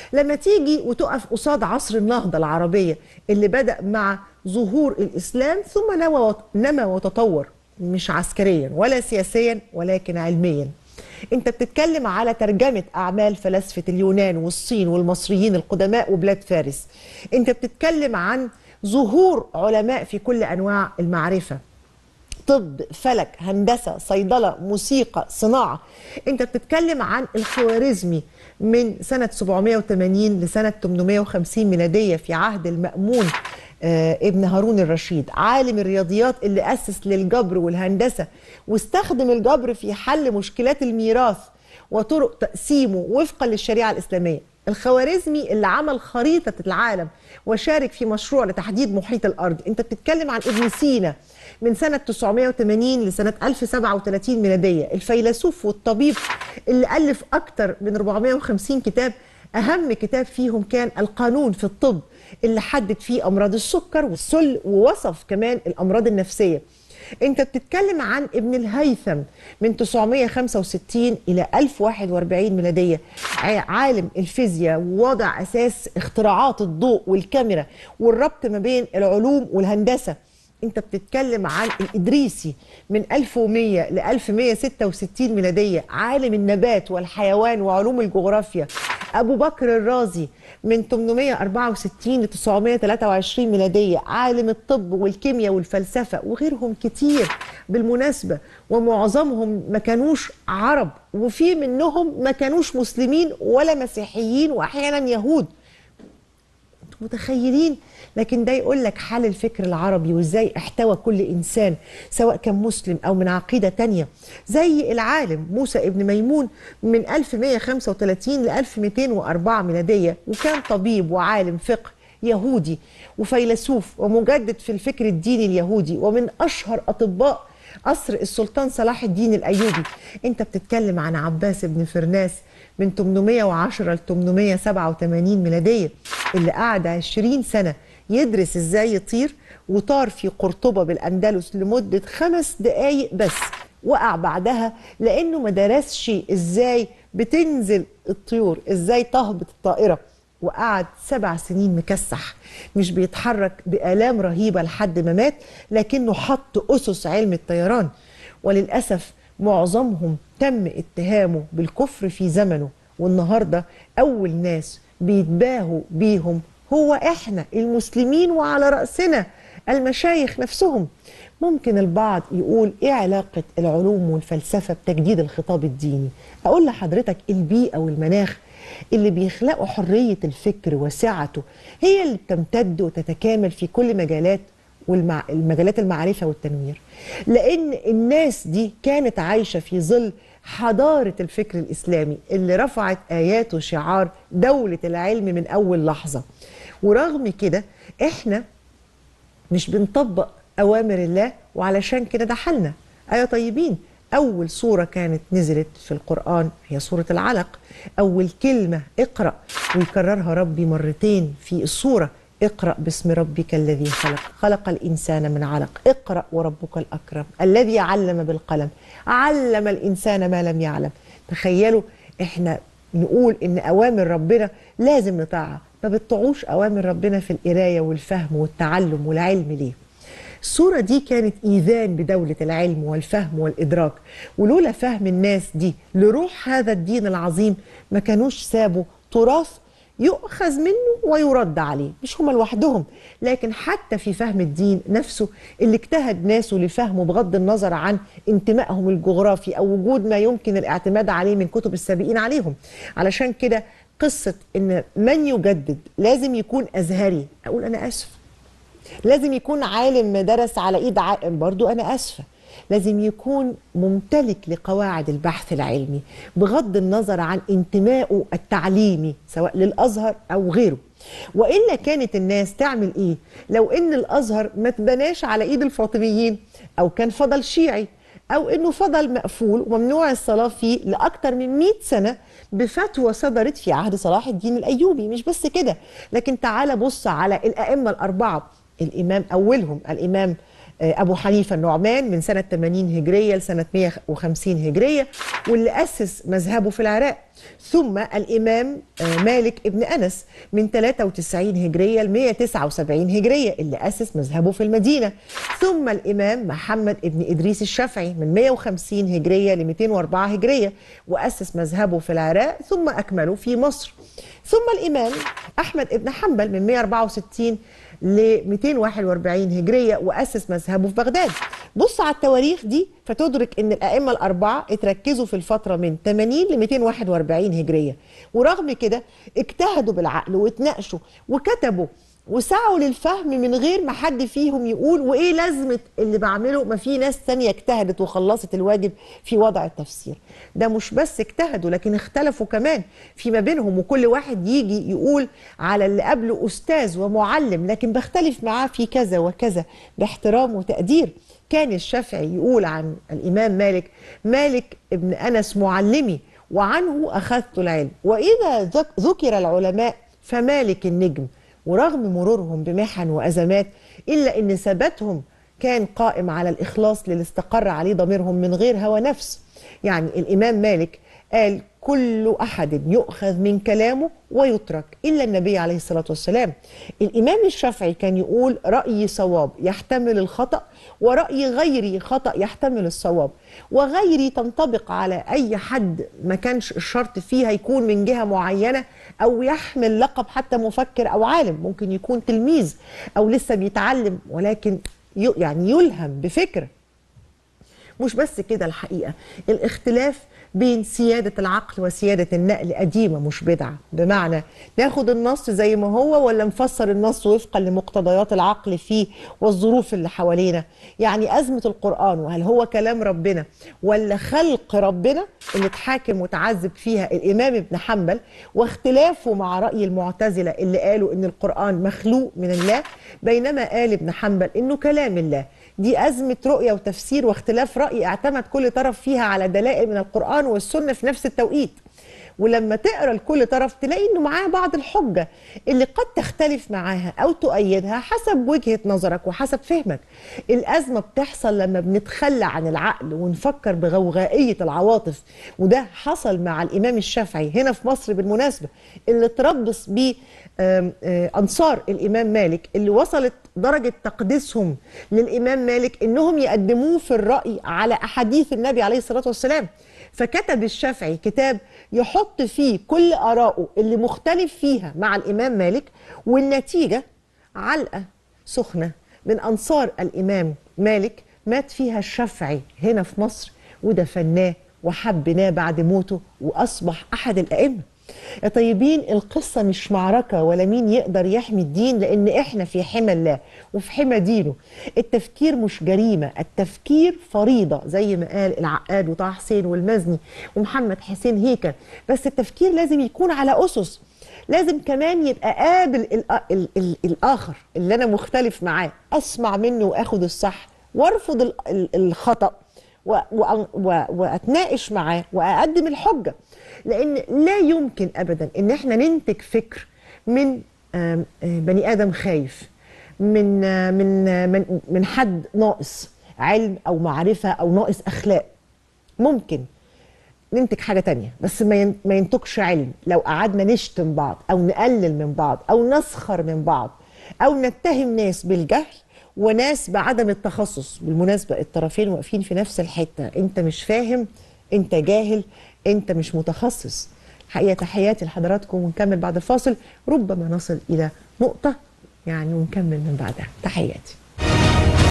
لما تيجي وتقف قصاد عصر النهضة العربية اللي بدأ مع ظهور الإسلام ثم نما نما وتطور مش عسكريا ولا سياسيا ولكن علميا انت بتتكلم على ترجمة أعمال فلاسفة اليونان والصين والمصريين القدماء وبلاد فارس انت بتتكلم عن ظهور علماء في كل أنواع المعرفة طب فلك هندسة صيدلة موسيقى صناعة انت بتتكلم عن الخوارزمي من سنة 780 لسنة 850 ميلادية في عهد المأمون آه ابن هارون الرشيد عالم الرياضيات اللي أسس للجبر والهندسة واستخدم الجبر في حل مشكلات الميراث وطرق تقسيمه وفقا للشريعة الإسلامية الخوارزمي اللي عمل خريطة العالم وشارك في مشروع لتحديد محيط الأرض انت بتتكلم عن ابن سينا من سنة 980 لسنة 1037 ميلادية الفيلسوف والطبيب اللي ألف أكتر من 450 كتاب أهم كتاب فيهم كان القانون في الطب اللي حدد فيه أمراض السكر والسل ووصف كمان الأمراض النفسية انت بتتكلم عن ابن الهيثم من 965 الى 1041 ميلاديه عالم الفيزياء ووضع اساس اختراعات الضوء والكاميرا والربط ما بين العلوم والهندسه انت بتتكلم عن الادريسي من 1100 ل 1166 ميلاديه عالم النبات والحيوان وعلوم الجغرافيا ابو بكر الرازي من 864 ل 923 ميلاديه عالم الطب والكيمياء والفلسفه وغيرهم كتير بالمناسبه ومعظمهم ما كانوش عرب وفي منهم ما كانوش مسلمين ولا مسيحيين واحيانا يهود متخيلين لكن ده يقول لك حال الفكر العربي وازاي احتوى كل انسان سواء كان مسلم او من عقيده تانية زي العالم موسى ابن ميمون من 1135 ل 1204 ميلاديه وكان طبيب وعالم فقه يهودي وفيلسوف ومجدد في الفكر الديني اليهودي ومن اشهر اطباء قصر السلطان صلاح الدين الايوبي انت بتتكلم عن عباس بن فرناس من 810 ل 887 ميلاديه اللي قعد 20 سنه يدرس ازاي يطير وطار في قرطبة بالأندلس لمدة خمس دقايق بس وقع بعدها لأنه ما درسش ازاي بتنزل الطيور ازاي تهبط الطائرة وقعد سبع سنين مكسح مش بيتحرك بآلام رهيبة لحد ما مات لكنه حط أسس علم الطيران وللأسف معظمهم تم اتهامه بالكفر في زمنه والنهاردة أول ناس بيتباهوا بيهم هو احنا المسلمين وعلى رأسنا المشايخ نفسهم ممكن البعض يقول ايه علاقة العلوم والفلسفة بتجديد الخطاب الديني اقول لحضرتك البيئة والمناخ اللي بيخلقوا حرية الفكر وسعته هي اللي بتمتد وتتكامل في كل مجالات والمع... المجالات المعرفة والتنوير لأن الناس دي كانت عايشة في ظل حضارة الفكر الإسلامي اللي رفعت آيات وشعار دولة العلم من أول لحظة ورغم كده احنا مش بنطبق اوامر الله وعلشان كده ده حالنا ايوه طيبين اول سوره كانت نزلت في القران هي سوره العلق اول كلمه اقرا ويكررها ربي مرتين في السوره اقرا باسم ربك الذي خلق خلق الانسان من علق اقرا وربك الاكرم الذي علم بالقلم علم الانسان ما لم يعلم تخيلوا احنا نقول ان اوامر ربنا لازم نطاعها ما بتطيعوش اوامر ربنا في القرايه والفهم والتعلم والعلم ليه الصورة دي كانت إيذان بدولة العلم والفهم والإدراك ولولا فهم الناس دي لروح هذا الدين العظيم ما كانوش سابوا تراث يؤخذ منه ويرد عليه مش هما لوحدهم لكن حتى في فهم الدين نفسه اللي اجتهد ناسه لفهمه بغض النظر عن انتمائهم الجغرافي أو وجود ما يمكن الاعتماد عليه من كتب السابقين عليهم علشان كده قصة إن من يجدد لازم يكون أزهري أقول أنا آسف لازم يكون عالم درس على إيد عالم برضو أنا آسفة لازم يكون ممتلك لقواعد البحث العلمي بغض النظر عن انتمائه التعليمي سواء للأزهر أو غيره وإلا كانت الناس تعمل إيه لو إن الأزهر ما تبناش على إيد الفاطميين أو كان فضل شيعي أو إنه فضل مقفول وممنوع الصلاة فيه لأكثر من 100 سنة بفتوى صدرت في عهد صلاح الدين الأيوبي مش بس كده لكن تعال بص على الأئمة الأربعة الإمام أولهم الإمام أبو حنيفة النعمان من سنة 80 هجرية لسنة 150 هجرية واللي أسس مذهبه في العراق ثم الإمام مالك ابن أنس من 93 هجرية ل 179 هجرية اللي أسس مذهبه في المدينة ثم الإمام محمد ابن إدريس الشافعي من 150 هجرية ل 204 هجرية وأسس مذهبه في العراق ثم أكمله في مصر ثم الإمام أحمد ابن حنبل من 164 ل 241 هجريه واسس مذهبه في بغداد. بص على التواريخ دي فتدرك ان الائمه الاربعه اتركزوا في الفتره من 80 ل 241 هجريه ورغم كده اجتهدوا بالعقل واتناقشوا وكتبوا وسعوا للفهم من غير ما حد فيهم يقول وايه لازمه اللي بعمله ما في ناس تانية اجتهدت وخلصت الواجب في وضع التفسير ده مش بس اجتهدوا لكن اختلفوا كمان فيما بينهم وكل واحد يجي يقول على اللي قبله استاذ ومعلم لكن بختلف معاه في كذا وكذا باحترام وتقدير كان الشافعي يقول عن الامام مالك مالك ابن انس معلمي وعنه اخذت العلم واذا ذكر العلماء فمالك النجم ورغم مرورهم بمحن وأزمات إلا أن ثباتهم كان قائم على الإخلاص للي استقر عليه ضميرهم من غير هوى نفس يعني الإمام مالك قال كل أحد يؤخذ من كلامه ويترك إلا النبي عليه الصلاة والسلام الإمام الشافعي كان يقول رأيي صواب يحتمل الخطأ ورأي غيري خطأ يحتمل الصواب وغيري تنطبق على أي حد ما كانش الشرط فيها يكون من جهة معينة أو يحمل لقب حتى مفكر أو عالم ممكن يكون تلميذ أو لسه بيتعلم ولكن يعني يلهم بفكرة مش بس كده الحقيقة الاختلاف بين سيادة العقل وسيادة النقل قديمة مش بدعة بمعنى ناخد النص زي ما هو ولا نفسر النص وفقا لمقتضيات العقل فيه والظروف اللي حوالينا يعني أزمة القرآن وهل هو كلام ربنا ولا خلق ربنا اللي اتحاكم وتعذب فيها الإمام ابن حنبل واختلافه مع رأي المعتزلة اللي قالوا إن القرآن مخلوق من الله بينما قال ابن حنبل إنه كلام الله دي أزمة رؤية وتفسير واختلاف رأي اعتمد كل طرف فيها على دلائل من القرآن والسنة في نفس التوقيت ولما تقرا لكل طرف تلاقي انه معاه بعض الحجه اللي قد تختلف معاها او تؤيدها حسب وجهه نظرك وحسب فهمك. الازمه بتحصل لما بنتخلى عن العقل ونفكر بغوغائيه العواطف وده حصل مع الامام الشافعي هنا في مصر بالمناسبه اللي تربص بيه انصار الامام مالك اللي وصلت درجه تقديسهم للامام مالك انهم يقدموه في الراي على احاديث النبي عليه الصلاه والسلام. فكتب الشافعي كتاب يحط فيه كل آرائه اللي مختلف فيها مع الإمام مالك والنتيجة علقة سخنة من أنصار الإمام مالك مات فيها الشافعي هنا في مصر ودفناه وحبناه بعد موته وأصبح أحد الأئمة يا طيبين القصة مش معركة ولا مين يقدر يحمي الدين لأن إحنا في حمى الله وفي حمى دينه التفكير مش جريمة التفكير فريضة زي ما قال العقاد وطه حسين والمزني ومحمد حسين هيكل بس التفكير لازم يكون على أسس لازم كمان يبقى قابل ال ال ال الآخر اللي أنا مختلف معاه أسمع منه وأخد الصح وأرفض ال ال الخطأ واتناقش معاه واقدم الحجه لان لا يمكن ابدا ان احنا ننتج فكر من بني ادم خايف من من من من حد ناقص علم او معرفه او ناقص اخلاق ممكن ننتج حاجه تانية بس ما ما ينتجش علم لو قعدنا نشتم بعض او نقلل من بعض او نسخر من بعض او نتهم ناس بالجهل وناس بعدم التخصص بالمناسبة الطرفين واقفين في نفس الحتة انت مش فاهم انت جاهل انت مش متخصص حقيقة تحياتي لحضراتكم ونكمل بعد الفاصل ربما نصل إلى نقطة يعني ونكمل من بعدها تحياتي